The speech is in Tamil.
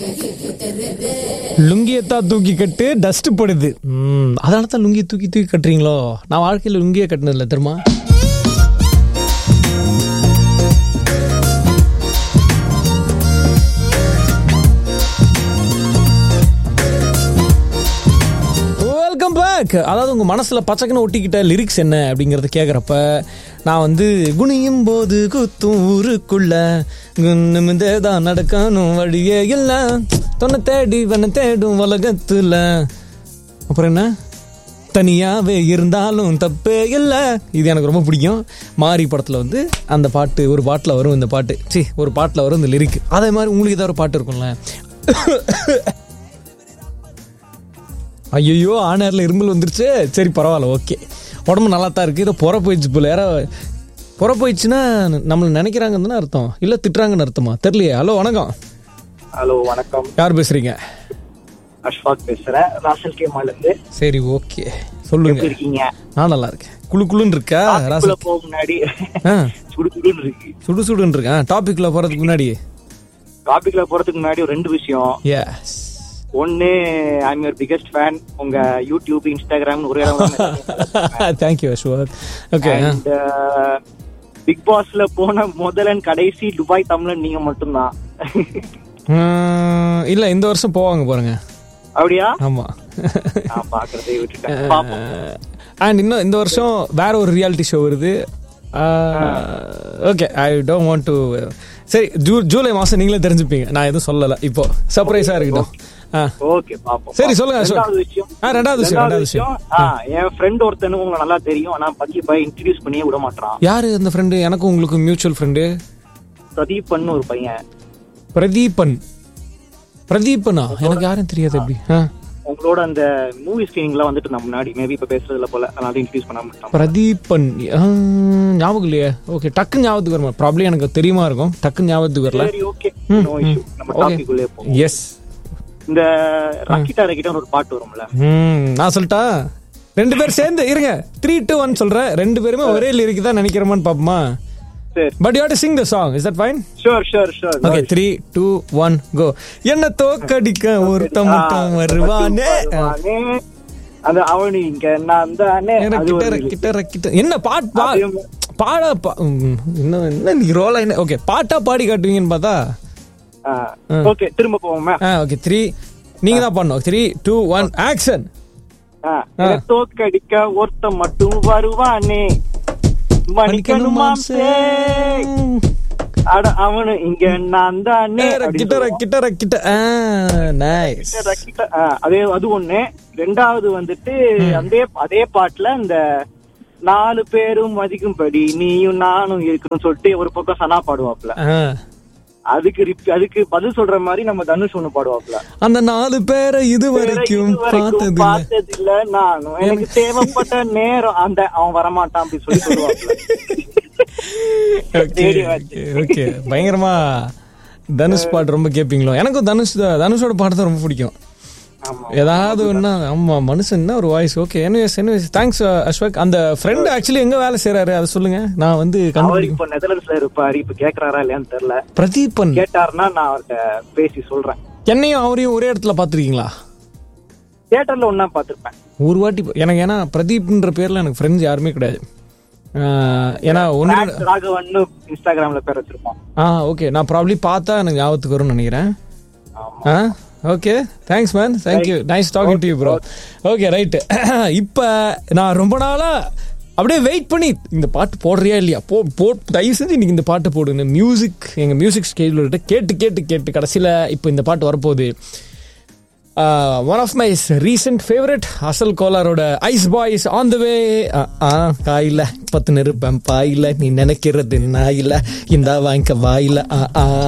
லுங்கியத்தான் தூக்கி கட்டு டஸ்ட் படுது ம், அதனால தான் லுங்கி தூக்கி தூக்கி கட்டுறீங்களோ நான் வாழ்க்கையில் லுங்கியே கட்டினதில்ல தெரியுமா வெல்கம் பேக் அதாவது உங்கள் மனசில் பச்சைக்குன்னு ஒட்டிக்கிட்ட லிரிக்ஸ் என்ன அப்படிங்கிறத கேட்குறப்ப நான் வந்து குனியும் போது குத்தும் ஊருக்குள்ள நிமிந்தே தான் நடக்கணும் வழியே இல்லை தொன்னை தேடி வன தேடும் உலகத்துல அப்புறம் என்ன தனியாவே இருந்தாலும் தப்பே இல்லை இது எனக்கு ரொம்ப பிடிக்கும் மாரி படத்தில் வந்து அந்த பாட்டு ஒரு பாட்டில் வரும் இந்த பாட்டு சி ஒரு பாட்டில் வரும் இந்த லிரிக் அதே மாதிரி உங்களுக்கு ஏதாவது ஒரு பாட்டு இருக்கும்ல ஐயோ ஆனரில் இருமல் வந்துருச்சு சரி பரவாயில்ல ஓகே உடம்பு நல்லா தான் இருக்குது இதை புற போயிடுச்சு போல யாரோ புற போயிடுச்சுன்னா நம்மளை நினைக்கிறாங்கன்னு தானே அர்த்தம் இல்லை திட்டுறாங்கன்னு அர்த்தமா தெரியலையே ஹலோ வணக்கம் ஹலோ வணக்கம் யார் பேசுறீங்க அஷ்வாக் பேசுறேன் ராசல் கேமால இருந்து சரி ஓகே சொல்லுங்க எப்படி இருக்கீங்க நான் நல்லா இருக்கேன் குளு குளுன்னு இருக்கா டாபிக்குள்ள ராசல் போக முன்னாடி ஆ சுடு சுடுன்னு இருக்கு சுடு சுடுன்னு இருக்கேன் டாபிக்ல போறதுக்கு முன்னாடி டாபிக்ல போறதுக்கு முன்னாடி ஒரு ரெண்டு விஷயம் எஸ் ஒன்னு ஐம் யுவர் பிகெஸ்ட் ஃபேன் உங்க யூடியூப் இன்ஸ்டாகிராம் ஒரே thank you Ashwath okay and big பாஸ்ல போன முதலன் கடைசி துபாய் தமிழன் நீங்க மட்டும்தான் இல்ல இந்த வருஷம் போவாங்க பாருங்க அப்படியா ஆமா நான் பாக்குறதே விட்டுட்டேன் பாப்போம் அண்ட் இன்னும் இந்த வருஷம் வேற ஒரு ரியாலிட்டி ஷோ வருது okay I don't want to சரி ஜூ ஜூலை மாசம் நீங்களே தெரிஞ்சுப்பீங்க நான் எதுவும் சொல்லல இப்போ சர்ப்ரைஸா இருக்கட்டும் ஆ ஓகே பாப்போம் சரி, சொல்லுங்க, அசோக். ரெண்டாவது விஷயம் ஆ, ரெண்டாவது விஷயம், ரெண்டாவது விஷயம். ஆ, என் ஃப்ரெண்ட் ஒருத்தனு உங்களுக்கு நல்லா தெரியும் ஆனா பத்தி போய் இன்ட்ரடியூஸ் பண்ணியே விட மாட்டான் யாரு அந்த ஃப்ரெண்டு எனக்கும் உங்களுக்கு மியூச்சுவல் ஃப்ரெண்டு பிரதீப்னு ஒரு பையன் பிரதீபன் பிரதீபனா எனக்கு யாரும் தெரியாது எப்படி ஆ உங்களோட அந்த மூவி ஸ்கிரீனிங்லாம் வந்துட்டு நான் முன்னாடி மேபி இப்ப பேசுறதுல போல அதனால இன்ட்ரடியூஸ் பண்ண மாட்டோம் பிரதீபன் ஆ, ஞாபகம் இல்லையே ஓகே டக்குன்னு ஞாபகத்துக்கு வரமா ப்ராப்ளம் எனக்கு தெரியுமா இருக்கும் டக்குன்னு ஞாபகத்துக்கு வரல சரி ஓகே நோ இஷ்யூ நம்ம டாபிக் உள்ளே போவோம் எஸ் இந்த ரக்கிட்டா ரக்கிட்டா ஒரு பாட்டு வரும்ல ம் நான் சொல்லட்டா ரெண்டு பேர் சேர்ந்து இருங்க த்ரீ டூ ஒன் சொல்றேன் ரெண்டு பேருமே ஒரே லிரிக் தான் நினைக்கிறோமான்னு பாப்போமா சரி but you to sing the song is that fine sure sure sure okay three two one go என்ன தோக்கடிக்க ஒருத்த மட்டும் வருவானே அது அவனு இங்க நான் தானே ஏன்னா அது கிட்ட ஒரு ர- கிட்ட ர- கிட்ட என்ன பாட் பா அதையும் பாடா பா- ம், என்ன என்ன நீ ரோலா என்ன ஓகே பாட்டா பாடி காட்டுவீங்கன்னு பார்த்தா ஓகே திரும்ப போவோமே ஆ ஓகே த்ரீ நீங்க தான் பண்ணணும் த்ரீ டூ ஒன் ஆக்ஷன் ஆ, என்னை தோற்கடிக்க ஒருத்த மட்டும் வருவானே மணிக்கணுமாம் அட அவனு இங்க நான் தானே அப்படின்னு கிட்ட ர- கிட்ட ர- கிட்ட ஆ நைஸ் ரக்கிட்ட- ஆ, அதே அது ஒண்ணு ரெண்டாவது வந்துட்டு அதே அதே பாட்டுல இந்த நாலு பேரும் மதிக்கும்படி நீயும் நானும் இருக்கணும்னு சொல்லிட்டு ஒரு பக்கம் சனா பாடுவாப்ல அதுக்கு ரிப்- அதுக்கு பதில் சொல்ற மாதிரி நம்ம தனுஷ் ஒண்ணு பாடுவாப்ல அந்த நாலு பேரை இது வரைக்கும் இதுவரைக்கும் பார்த்தது பார்த்ததில்ல நானும் எனக்கு தேவைப்பட்ட நேரம் அந்த அவன் வரமாட்டான் அப்படி சொல்லி சொல்லுவாப்ல ஓகே ஓகே பயங்கரமா தனுஷ் பாட்டு ரொம்ப கேட்பீங்களோ எனக்கும் தனுஷ் தான் தனுஷோட பாட்டு தான் ரொம்ப பிடிக்கும் ஆமா ஏதாவது ஒன்னா ஆமா மனுஷன் ஒரு voice okay anyways anyways thanks Ashwak அந்த ஃப்ரெண்ட் ஆக்சுவலி எங்க வேலை செய்றாரு அதை சொல்லுங்க நான் வந்து அவர் கண்டுபிடிக்கும் இப்ப நெதர்லாண்ட்ஸ்ல இருப்பாரு இப்ப கேக்குறாரா இல்லையான்னு தெரியல பிரதீபன் கேட்டாருன்னா நான் அவர்கிட்ட பேசி சொல்றேன் என்னையும் அவரையும் ஒரே இடத்துல பாத்திருக்கீங்களா தியேட்டர்ல ஒன்னா பாத்திருப்பேன் ஒரு வாட்டி ப- எனக்கு ஏன்னா பிரதீப்ன்ற பேர்ல எனக்கு ஃப்ரெண்ட்ஸ் யாருமே கிடையாது ஆஹ், ஏன்னா ஒன்று Max ராகவன் இன்ஸ்டாகிராம்ல பேர் வச்சிருப்பான் ஆ ஓகே நான் ப்ராப்ளி பார்த்தா எனக்கு ஞாபகத்துக்கு வரும்னு நினைக்கிறேன் ஆமா ஆ okay thanks man thank you nice talking to you bro okay right இப்போ நான் ரொம்ப நாளா அப்படியே வெயிட் பண்ணி இந்த பாட்டு போடுறியா இல்லையா போ போ தயவு செஞ்சு இன்னைக்கு இந்த பாட்டு போடுங்க மியூசிக் எங்கள் மியூசிக் ஸ்கேஜ்கிட்ட கேட்டு கேட்டு கேட்டு கடைசியில் இப்போ இந்த பாட்டு வரப்போகுது one of my recent favourite Asal கோலாரோட ice boys on the way ஆ காயில பத்து நெருப்பேன் பாயில நீ நினைக்கிறது நான் இல்ல இந்த வாங்கிக்க வாயில ஆ ஆ